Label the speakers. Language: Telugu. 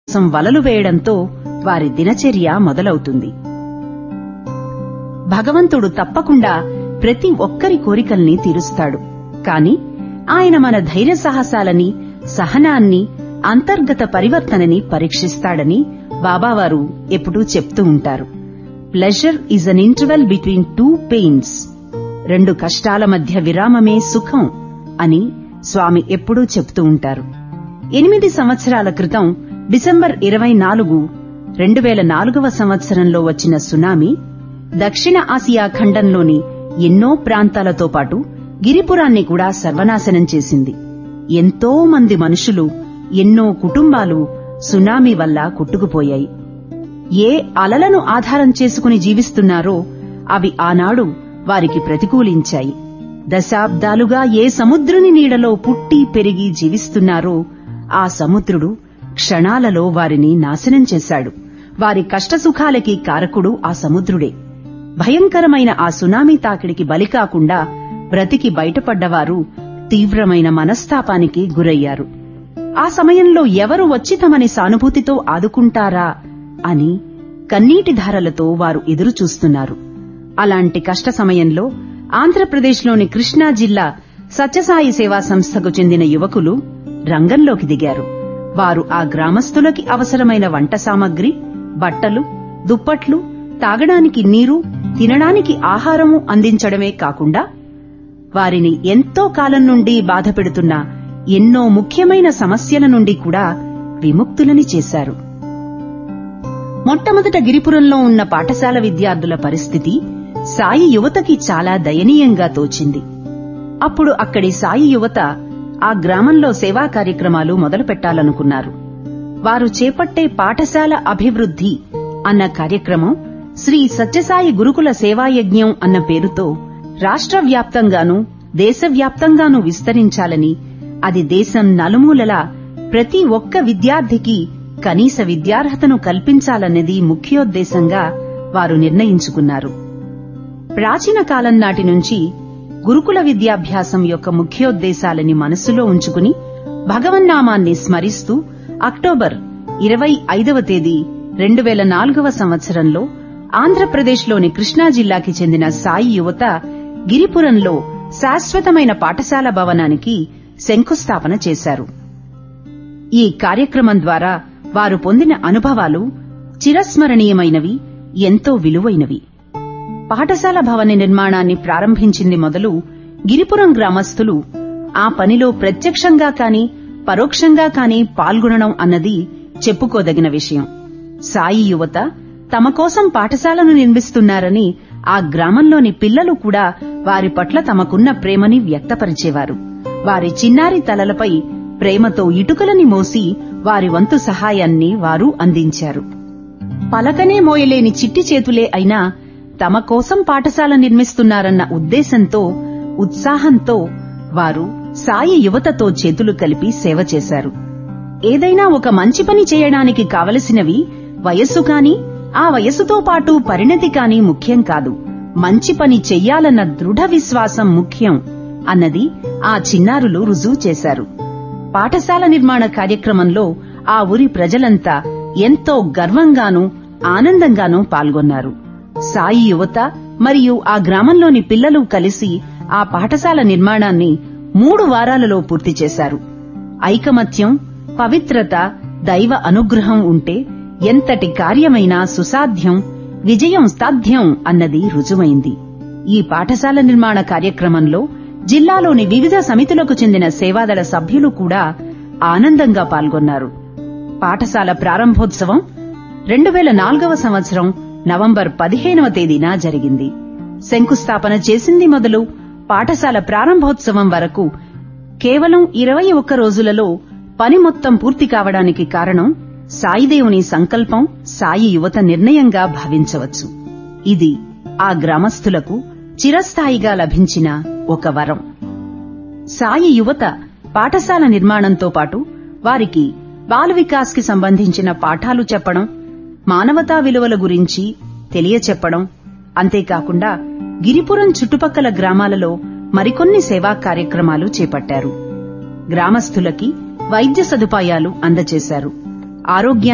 Speaker 1: కోసం వలలు వేయడంతో వారి దినచర్య మొదలవుతుంది భగవంతుడు తప్పకుండా ప్రతి ఒక్కరి కోరికల్ని తీరుస్తాడు కాని ఆయన మన ధైర్య సాహసాలని సహనాన్ని అంతర్గత పరివర్తనని పరీక్షిస్తాడని బాబావారు ఎప్పుడూ చెప్తూ ఉంటారు pleasure is an interval between two pains రెండు కష్టాల మధ్య విరామమే సుఖం అని స్వామి ఎప్పుడూ చెప్తూ ఉంటారు ఎనిమిది సంవత్సరాల క్రితం డిసెంబర్ ఇరవై నాలుగు రెండు వేల నాలుగవ సంవత్సరంలో వచ్చిన సునామీ దక్షిణ ఆసియా ఖండంలోని ఎన్నో ప్రాంతాలతో పాటు గిరిపురాన్ని కూడా సర్వనాశనం చేసింది ఎంతో మంది మనుషులు ఎన్నో కుటుంబాలు సునామీ వల్ల కొట్టుకుపోయాయి ఏ అలలను ఆధారం చేసుకుని జీవిస్తున్నారో అవి ఆనాడు వారికి ప్రతికూలించాయి దశాబ్దాలుగా ఏ సముద్రుని నీడలో పుట్టి పెరిగి జీవిస్తున్నారో ఆ సముద్రుడు క్షణాలలో వారిని నాశనం చేశాడు వారి కష్టసుఖాలకి కారకుడు ఆ సముద్రుడే భయంకరమైన ఆ సునామీ తాకిడికి బలి కాకుండా బ్రతికి బయటపడ్డవారు తీవ్రమైన మనస్తాపానికి గురయ్యారు ఆ సమయంలో ఎవరు వచ్చి తమని సానుభూతితో ఆదుకుంటారా అని కన్నీటి ధారలతో వారు ఎదురు చూస్తున్నారు అలాంటి కష్ట సమయంలో ఆంధ్రప్రదేశ్లోని కృష్ణా జిల్లా సత్యసాయి సేవా సంస్థకు చెందిన యువకులు రంగంలోకి దిగారు వారు ఆ గ్రామస్తులకి అవసరమైన వంట సామగ్రి బట్టలు దుప్పట్లు తాగడానికి నీరు తినడానికి ఆహారము అందించడమే కాకుండా వారిని ఎంతో కాలం నుండి బాధపెడుతున్న ఎన్నో ముఖ్యమైన సమస్యల నుండి కూడా విముక్తులని చేశారు మొట్టమొదట గిరిపురంలో ఉన్న పాఠశాల విద్యార్థుల పరిస్థితి సాయి యువతకి చాలా దయనీయంగా తోచింది అప్పుడు అక్కడి సాయి యువత ఆ గ్రామంలో సేవా కార్యక్రమాలు మొదలుపెట్టాలనుకున్నారు వారు చేపట్టే పాఠశాల అభివృద్ధి అన్న కార్యక్రమం శ్రీ సత్యసాయి గురుకుల సేవాయజ్ఞం అన్న పేరుతో రాష్ట్ర వ్యాప్తంగానూ దేశవ్యాప్తంగానూ విస్తరించాలని అది దేశం నలుమూలలా ప్రతి ఒక్క విద్యార్థికి కనీస విద్యార్హతను కల్పించాలన్నది ముఖ్యోద్దేశంగా వారు నిర్ణయించుకున్నారు ప్రాచీన కాలం నాటి నుంచి గురుకుల విద్యాభ్యాసం యొక్క ముఖ్యోద్దేశాలని మనసులో ఉంచుకుని భగవన్నామాన్ని స్మరిస్తూ అక్టోబర్ ఇరవై ఐదవ తేదీ రెండు వేల నాలుగవ సంవత్సరంలో ఆంధ్రప్రదేశ్లోని కృష్ణా జిల్లాకి చెందిన సాయి యువత గిరిపురంలో శాశ్వతమైన పాఠశాల భవనానికి శంకుస్థాపన చేశారు ఈ కార్యక్రమం ద్వారా వారు పొందిన అనుభవాలు చిరస్మరణీయమైనవి ఎంతో విలువైనవి పాఠశాల భవన నిర్మాణాన్ని ప్రారంభించింది మొదలు గిరిపురం గ్రామస్తులు ఆ పనిలో ప్రత్యక్షంగా కాని పరోక్షంగా కాని పాల్గొనడం అన్నది చెప్పుకోదగిన విషయం సాయి యువత తమ కోసం పాఠశాలను నిర్మిస్తున్నారని ఆ గ్రామంలోని పిల్లలు కూడా వారి పట్ల తమకున్న ప్రేమని వ్యక్తపరిచేవారు వారి చిన్నారి తలలపై ప్రేమతో ఇటుకలని మోసి వారి వంతు సహాయాన్ని వారు అందించారు పలకనే మోయలేని చిట్టి చేతులే అయినా తమ కోసం పాఠశాల నిర్మిస్తున్నారన్న ఉద్దేశంతో ఉత్సాహంతో వారు సాయి యువతతో చేతులు కలిపి సేవ చేశారు ఏదైనా ఒక మంచి పని చేయడానికి కావలసినవి వయస్సు కాని ఆ వయస్సుతో పాటు పరిణతి కాని ముఖ్యం కాదు మంచి పని చెయ్యాలన్న దృఢ విశ్వాసం ముఖ్యం అన్నది ఆ చిన్నారులు రుజువు చేశారు పాఠశాల నిర్మాణ కార్యక్రమంలో ఆ ఊరి ప్రజలంతా ఎంతో గర్వంగానూ ఆనందంగానూ పాల్గొన్నారు సాయి యువత మరియు ఆ గ్రామంలోని పిల్లలు కలిసి ఆ పాఠశాల నిర్మాణాన్ని మూడు వారాలలో పూర్తి చేశారు ఐకమత్యం పవిత్రత దైవ అనుగ్రహం ఉంటే ఎంతటి కార్యమైనా సుసాధ్యం విజయం సాధ్యం అన్నది రుజువైంది ఈ పాఠశాల నిర్మాణ కార్యక్రమంలో జిల్లాలోని వివిధ సమితులకు చెందిన సేవాదళ సభ్యులు కూడా ఆనందంగా పాల్గొన్నారు పాఠశాల ప్రారంభోత్సవం రెండు వేల నాలుగవ సంవత్సరం నవంబర్ పదిహేనవ తేదీన జరిగింది శంకుస్థాపన చేసింది మొదలు పాఠశాల ప్రారంభోత్సవం వరకు కేవలం ఇరవై ఒక్క రోజులలో పని మొత్తం పూర్తి కావడానికి కారణం సాయిదేవుని సంకల్పం సాయి యువత నిర్ణయంగా భావించవచ్చు ఇది ఆ గ్రామస్తులకు చిరస్థాయిగా లభించిన ఒక వరం సాయి యువత పాఠశాల నిర్మాణంతో పాటు వారికి బాల వికాస్ కి సంబంధించిన పాఠాలు చెప్పడం మానవతా విలువల గురించి తెలియచెప్పడం అంతేకాకుండా గిరిపురం చుట్టుపక్కల గ్రామాలలో మరికొన్ని సేవా కార్యక్రమాలు చేపట్టారు గ్రామస్తులకి వైద్య సదుపాయాలు అందజేశారు ఆరోగ్యాన్ని